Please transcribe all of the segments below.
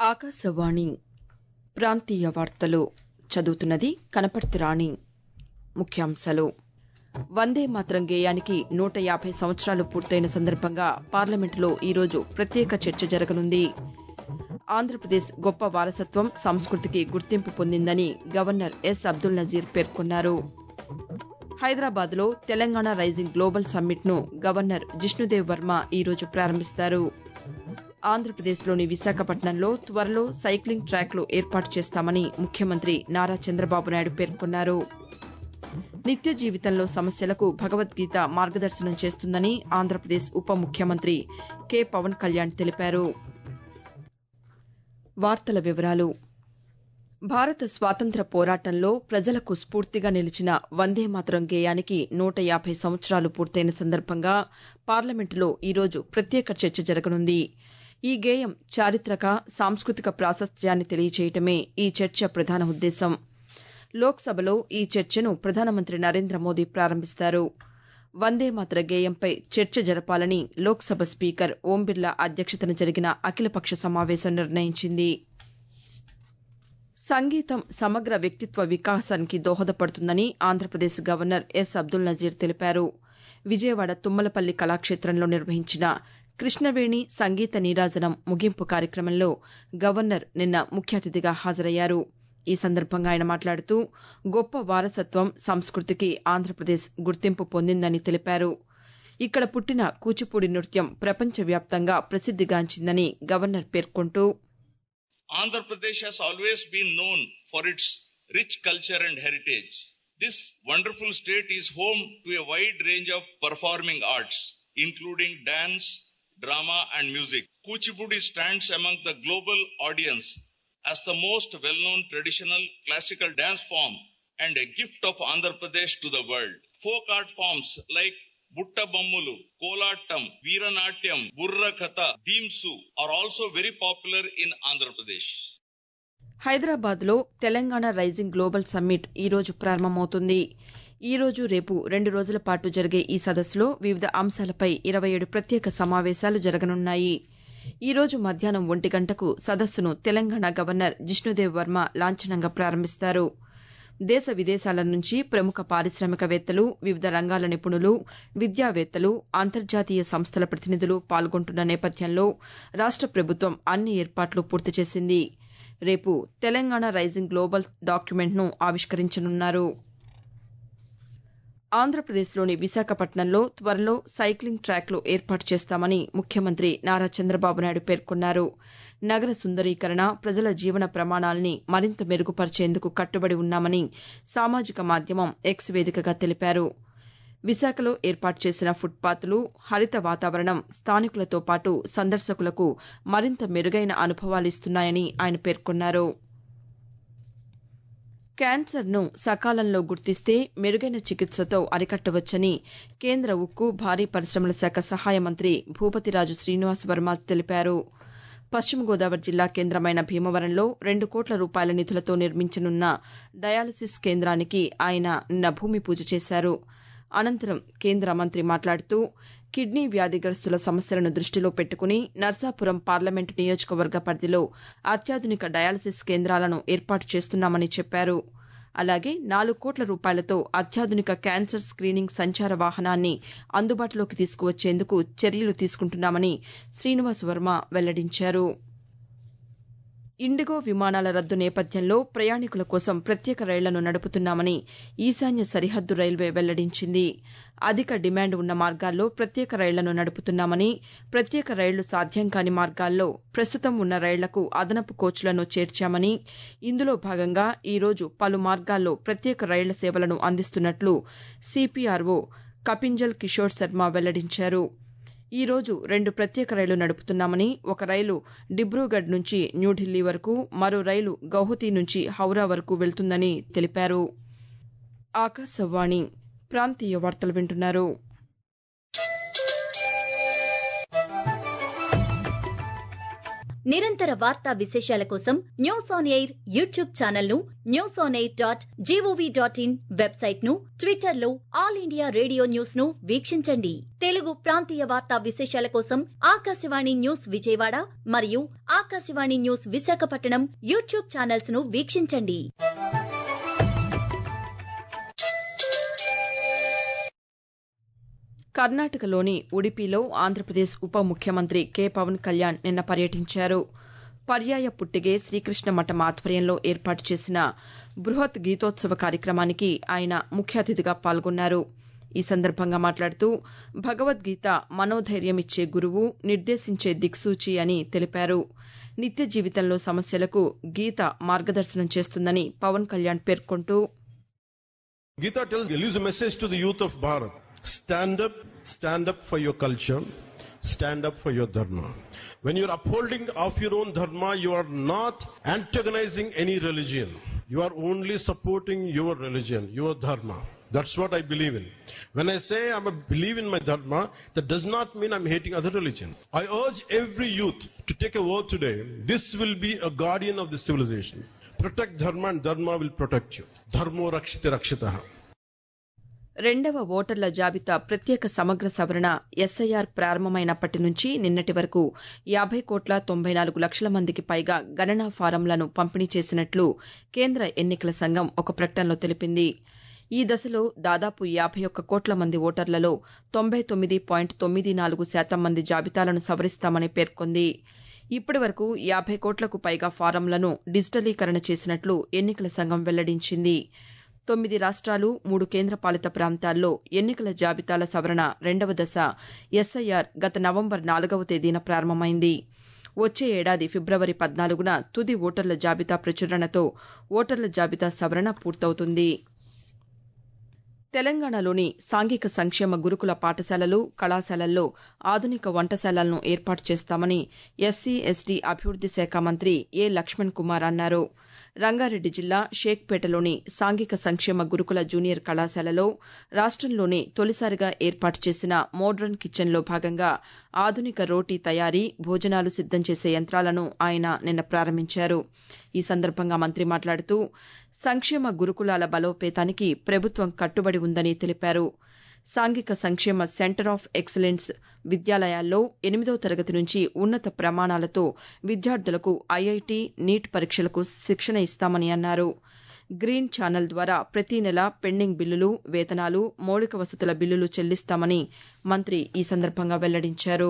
ఆకాశవాణి ప్రాంతీయ వార్తలు చదువుతున్నది కనపర్తి రాణి ముఖ్యాంశాలు వందే మాతరం గేయానికి నూట యాభై సంవత్సరాలు పూర్తయిన సందర్భంగా పార్లమెంటులో ఈరోజు ప్రత్యేక చర్చ జరగనుంది ఆంధ్రప్రదేశ్ గొప్ప వారసత్వం సంస్కృతికి గుర్తింపు పొందిందని గవర్నర్ ఎస్ అబ్దుల్ నజీర్ పేర్కొన్నారు హైదరాబాద్లో తెలంగాణ రైజింగ్ గ్లోబల్ సమ్మిట్ను గవర్నర్ జిష్ణుదేవ్ వర్మ ఈరోజు ప్రారంభిస్తారు ఆంధ్రప్రదేశ్లోని విశాఖపట్నంలో త్వరలో సైక్లింగ్ ట్రాక్లు ఏర్పాటు చేస్తామని ముఖ్యమంత్రి నారా చంద్రబాబు నాయుడు పేర్కొన్నారు నిత్య జీవితంలో సమస్యలకు భగవద్గీత మార్గదర్శనం చేస్తుందని ఆంధ్రప్రదేశ్ ఉప ముఖ్యమంత్రి కె పవన్ కళ్యాణ్ తెలిపారు వార్తల వివరాలు భారత స్వాతంత్ర పోరాటంలో ప్రజలకు స్ఫూర్తిగా నిలిచిన వందేమాతరం గేయానికి నూట యాభై సంవత్సరాలు పూర్తయిన సందర్భంగా పార్లమెంటులో ఈరోజు ప్రత్యేక చర్చ జరగనుంది ఈ గేయం చారిత్రక సాంస్కృతిక ప్రాశస్త్యాన్ని తెలియచేయటమే ఈ చర్చ ప్రధాన ఉద్దేశం లోక్సభలో ఈ చర్చను ప్రధానమంత్రి నరేంద్ర మోదీ ప్రారంభిస్తారు వందేమాతర గేయంపై చర్చ జరపాలని లోక్సభ స్పీకర్ ఓం బిర్లా అధ్యక్షతన జరిగిన అఖిలపక్ష సమావేశం నిర్ణయించింది సంగీతం సమగ్ర వ్యక్తిత్వ వికాసానికి దోహదపడుతుందని ఆంధ్రప్రదేశ్ గవర్నర్ ఎస్ అబ్దుల్ నజీర్ తెలిపారు విజయవాడ తుమ్మలపల్లి కళాక్షేత్రంలో నిర్వహించిన కృష్ణవేణి సంగీత నీరాజనం ముగింపు కార్యక్రమంలో గవర్నర్ నిన్న ముఖ్య అతిథిగా హాజరయ్యారు ఈ సందర్భంగా ఆయన మాట్లాడుతూ గొప్ప వారసత్వం సంస్కృతికి ఆంధ్రప్రదేశ్ గుర్తింపు పొందిందని తెలిపారు ఇక్కడ పుట్టిన కూచిపూడి నృత్యం ప్రపంచవ్యాప్తంగా ప్రసిద్దిగాంచిందని గవర్నర్ పేర్కొంటూ Andhra Pradesh has always been known for its rich culture and heritage. This wonderful state is home to a wide range of performing arts, including dance, drama, and music. Kuchipudi stands among the global audience as the most well-known traditional classical dance form and a gift of Andhra Pradesh to the world. Folk art forms like Butta Bammulu, Kolattam, Veeranatyam, Burra Katha, Deemsu are also very popular in Andhra Pradesh. హైదరాబాద్లో Telangana rising global summit ఈరోజు ప్రారంభమవుతుంది ఈ రోజు రేపు రెండు రోజుల పాటు జరిగే ఈ సదస్సులో వివిధ అంశాలపై ఇరవై ఏడు ప్రత్యేక సమావేశాలు జరగనున్నాయి ఈ రోజు మధ్యాహ్నం ఒంటి గంటకు సదస్సును తెలంగాణ గవర్నర్ జిష్ణుదేవ్ వర్మ లాంఛనంగా ప్రారంభిస్తారు దేశ విదేశాల నుంచి ప్రముఖ పారిశ్రామికవేత్తలు వివిధ రంగాల నిపుణులు విద్యావేత్తలు అంతర్జాతీయ సంస్థల ప్రతినిధులు పాల్గొంటున్న నేపథ్యంలో రాష్ట ప్రభుత్వం అన్ని ఏర్పాట్లు పూర్తి చేసింది రేపు తెలంగాణ రైజింగ్ గ్లోబల్ డాక్యుమెంట్ను ఆవిష్కరించనున్నారు ఆంధ్రప్రదేశ్లోని విశాఖపట్నంలో త్వరలో సైక్లింగ్ ట్రాక్లు ఏర్పాటు చేస్తామని ముఖ్యమంత్రి నారా చంద్రబాబు నాయుడు పేర్కొన్నారు నగర సుందరీకరణ ప్రజల జీవన ప్రమాణాల్ని మరింత మెరుగుపరిచేందుకు కట్టుబడి ఉన్నామని సామాజిక మాధ్యమం ఎక్స్ వేదికగా తెలిపారు విశాఖలో ఏర్పాటు చేసిన ఫుట్పాత్లు హరిత వాతావరణం స్థానికులతో పాటు సందర్శకులకు మరింత మెరుగైన అనుభవాలిస్తున్నాయని ఆయన పేర్కొన్నారు క్యాన్సర్ను సకాలంలో గుర్తిస్తే మెరుగైన చికిత్సతో అరికట్టవచ్చని కేంద్ర ఉక్కు భారీ పరిశ్రమల శాఖ సహాయ మంత్రి భూపతిరాజు శ్రీనివాస్ వర్మ తెలిపారు పశ్చిమ గోదావరి జిల్లా కేంద్రమైన భీమవరంలో రెండు కోట్ల రూపాయల నిధులతో నిర్మించనున్న డయాలసిస్ కేంద్రానికి ఆయన నిన్న భూమి పూజ చేశారు అనంతరం కేంద్ర మంత్రి మాట్లాడుతూ కిడ్నీ వ్యాధిగ్రస్తుల సమస్యలను దృష్టిలో పెట్టుకుని నర్సాపురం పార్లమెంటు నియోజకవర్గ పరిధిలో అత్యాధునిక డయాలసిస్ కేంద్రాలను ఏర్పాటు చేస్తున్నామని చెప్పారు అలాగే నాలుగు కోట్ల రూపాయలతో అత్యాధునిక క్యాన్సర్ స్క్రీనింగ్ సంచార వాహనాన్ని అందుబాటులోకి తీసుకువచ్చేందుకు చర్యలు తీసుకుంటున్నామని శ్రీనివాస్ వర్మ వెల్లడించారు ఇండిగో విమానాల రద్దు నేపథ్యంలో ప్రయాణికుల కోసం ప్రత్యేక రైళ్లను నడుపుతున్నామని ఈశాన్య సరిహద్దు రైల్వే వెల్లడించింది అధిక డిమాండ్ ఉన్న మార్గాల్లో ప్రత్యేక రైళ్లను నడుపుతున్నామని ప్రత్యేక రైళ్లు సాధ్యం కాని మార్గాల్లో ప్రస్తుతం ఉన్న రైళ్లకు అదనపు కోచ్లను చేర్చామని ఇందులో భాగంగా ఈరోజు పలు మార్గాల్లో ప్రత్యేక రైళ్ల సేవలను అందిస్తున్నట్లు సిపిఆర్ఓ కపింజల్ కిషోర్ శర్మ వెల్లడించారు ఈ రోజు రెండు ప్రత్యేక రైళ్లు నడుపుతున్నామని ఒక రైలు డిబ్రూగఢ్ నుంచి న్యూఢిల్లీ వరకు మరో రైలు గౌహతి నుంచి హౌరా వరకు వెళ్తుందని తెలిపారు ఆకాశవాణి ప్రాంతీయ వార్తలు వింటున్నారు నిరంతర వార్తా విశేషాల కోసం news on air YouTube channel ను news on air dot GOV dot in website ను ట్విట్టర్ లో ఆల్ ఇండియా రేడియో న్యూస్ ను వీక్షించండి తెలుగు ప్రాంతీయ వార్తా విశేషాల కోసం ఆకాశవాణి న్యూస్ విజయవాడ మరియు Akashvani news Visakhapatnam YouTube channels ను వీక్షించండి కర్ణాటకలోని ఉడిపిలో ఆంధ్రప్రదేశ్ ఉప ముఖ్యమంత్రి కె పవన్ కళ్యాణ్ నిన్న పర్యటించారు పర్యాయ పుట్టిగే శ్రీకృష్ణ మఠం ఆధ్వర్యంలో ఏర్పాటు చేసిన బృహత్ గీతోత్సవ కార్యక్రమానికి ఆయన ముఖ్య అతిథిగా పాల్గొన్నారు ఈ సందర్భంగా మాట్లాడుతూ భగవద్గీత మనోధైర్యమిచ్చే గురువు నిర్దేశించే దిక్సూచి అని తెలిపారు నిత్య జీవితంలో సమస్యలకు గీత మార్గదర్శనం చేస్తుందని పవన్ కళ్యాణ్ పేర్కొంటూ Gita tells, leaves a message to the youth of Bharat. Stand up, stand up for your culture, stand up for your dharma. When you're upholding of your own dharma, you are not antagonizing any religion. You are only supporting your religion, your dharma. That's what I believe in. When I say I'm a believe in my dharma, that does not mean I'm hating other religion. I urge every youth to take a vote today. This will be a guardian of this civilization. Protect dharma and dharma will protect you. Dharmo rakshite rakshitaha. రెండవ ఓటర్ల జాబితా ప్రత్యేక సమగ్ర సవరణ SIR ప్రారంభమైనప్పటి నుంచి నిన్నటి వరకు యాభై కోట్ల తొంభై నాలుగు లక్షల మందికి పైగా గణనా ఫారంలను పంపిణీ చేసినట్లు కేంద్ర ఎన్నికల సంఘం ఒక ప్రకటనలో తెలిపింది ఈ దశలో దాదాపు యాభై ఒక్క కోట్ల మంది ఓటర్లలో తొంభై తొమ్మిది పాయింట్ తొమ్మిది నాలుగు శాతం మంది జాబితాలను సవరిస్తామని పేర్కొంది ఇప్పటి వరకు యాభై కోట్లకు పైగా ఫారంలను డిజిటలీకరణ చేసినట్లు ఎన్నికల సంఘం వెల్లడించింది తొమ్మిది రాష్ట్రాలు మూడు కేంద్రపాలిత ప్రాంతాల్లో ఎన్నికల జాబితాల సవరణ రెండవ దశ ఎస్ఐఆర్ గత నవంబర్ నాలుగవ తేదీన ప్రారంభమైంది వచ్చే ఏడాది ఫిబ్రవరి పద్నాలుగున తుది ఓటర్ల జాబితా ప్రచురణతో ఓటర్ల జాబితా సవరణ పూర్తవుతుంది తెలంగాణలోని సాంఘిక సంక్షేమ గురుకుల పాఠశాలలు కళాశాలల్లో ఆధునిక వంటశాలలను ఏర్పాటు చేస్తామని ఎస్సీ ఎస్టీ అభివృద్ది శాఖ మంత్రి ఏ లక్ష్మణ్ కుమార్ అన్నారు రంగారెడ్డి జిల్లా షేక్పేటలోని సాంఘిక సంక్షేమ గురుకుల జూనియర్ కళాశాలలో రాష్టంలోనే తొలిసారిగా ఏర్పాటు చేసిన మోడ్రన్ కిచెన్లో భాగంగా ఆధునిక రోటీ తయారీ భోజనాలు సిద్దం చేసే యంత్రాలను ఆయన నిన్న ప్రారంభించారు ఈ సందర్భంగా మంత్రి మాట్లాడుతూ సంక్షేమ గురుకులాల బలోపేతానికి ప్రభుత్వం కట్టుబడి ఉందని తెలిపారు సాంఘిక సంక్షేమ సెంటర్ ఆఫ్ ఎక్సలెన్స్ విద్యాలయాల్లో ఎనిమిదవ తరగతి నుంచి ఉన్నత ప్రమాణాలతో విద్యార్థులకు ఐఐటి నీట్ పరీక్షలకు శిక్షణ ఇస్తామని అన్నారు గ్రీన్ ఛానల్ ద్వారా ప్రతి నెల పెండింగ్ బిల్లులు వేతనాలు మౌలిక వసతుల బిల్లులు చెల్లిస్తామని మంత్రి ఈ సందర్భంగా వెల్లడించారు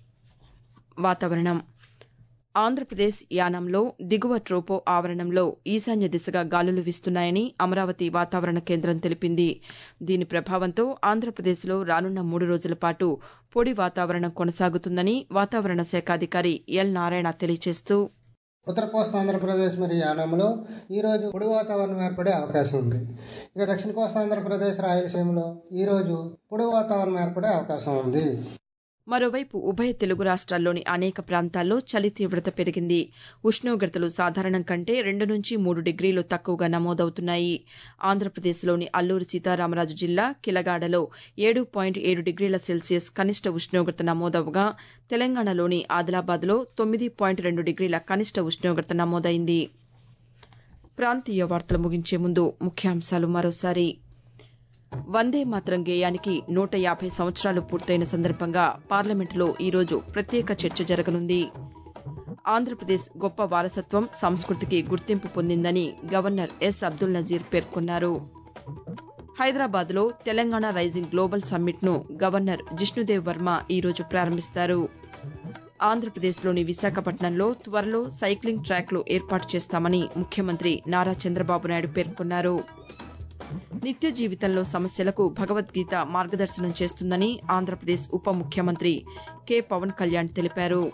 వాతావరణం ఆంధ్రప్రదేశ్ యానంలో దిగువ ట్రోపో ఆవరణంలో ఈశాన్య దిశగా గాలులు వీస్తున్నాయని అమరావతి వాతావరణ కేంద్రం తెలిపింది దీని ప్రభావంతో ఆంధ్రప్రదేశ్లో రానున్న మూడు రోజుల పాటు పొడి వాతావరణం కొనసాగుతుందని వాతావరణ శాఖ అధికారి ఎల్ నారాయణ తెలియజేస్తూ ఉత్తర కోస్తా ఆంధ్రప్రదేశ్ మరియు యానాంలో ఈరోజు పొడి వాతావరణం ఏర్పడే అవకాశం ఉంది ఇక దక్షిణ కోస్తా ఆంధ్రప్రదేశ్ రాయలసీమలో ఈరోజు పొడి వాతావరణం ఏర్పడే అవకాశం ఉంది మరోవైపు ఉభయ తెలుగు రాష్ట్రాల్లోని అనేక ప్రాంతాల్లో చలి తీవ్రత పెరిగింది ఉష్ణోగ్రతలు సాధారణం కంటే రెండు నుంచి మూడు డిగ్రీలు తక్కువగా నమోదవుతున్నాయి ఆంధ్రప్రదేశ్లోని అల్లూరి సీతారామరాజు జిల్లా కిలగాడలో ఏడు పాయింట్ ఏడు డిగ్రీల సెల్సియస్ కనిష్ట ఉష్ణోగ్రత నమోదవగా తెలంగాణలోని ఆదిలాబాద్లో తొమ్మిది పాయింట్ రెండు డిగ్రీల కనిష్ట ఉష్ణోగ్రత నమోదైంది ప్రాంతీయ వార్తలు ముగించే ముందు ముఖ్యాంశాలు మరోసారి వందే మాత్రం గేయానికి నూట యాభై సంవత్సరాలు పూర్తయిన సందర్భంగా పార్లమెంటులో ఈరోజు ప్రత్యేక చర్చ జరగనుంది ఆంధ్రప్రదేశ్ గొప్ప వారసత్వం సంస్కృతికి గుర్తింపు పొందిందని గవర్నర్ ఎస్ అబ్దుల్ నజీర్ పేర్కొన్నారు హైదరాబాద్లో తెలంగాణ రైజింగ్ గ్లోబల్ సమ్మిట్ను గవర్నర్ జిష్ణుదేవ్ వర్మ ఈరోజు ప్రారంభిస్తారు ఆంధ్రప్రదేశ్లోని విశాఖపట్నంలో త్వరలో సైక్లింగ్ ట్రాక్లు ఏర్పాటు చేస్తామని ముఖ్యమంత్రి నారా చంద్రబాబు నాయుడు పేర్కొన్నారు నిత్య జీవితంలో సమస్యలకు భగవద్గీత మార్గదర్శనం చేస్తుందని ఆంధ్రప్రదేశ్ ఉప ముఖ్యమంత్రి కె పవన్ కళ్యాణ్ తెలిపారు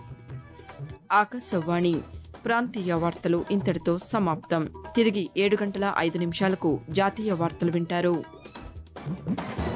ఆకాశవాణి ప్రాంతీయ వార్తలు ఇంతటితో సమాప్తం తిరిగి ఏడు గంటల ఐదు నిమిషాలకు జాతీయ వార్తలు వింటారు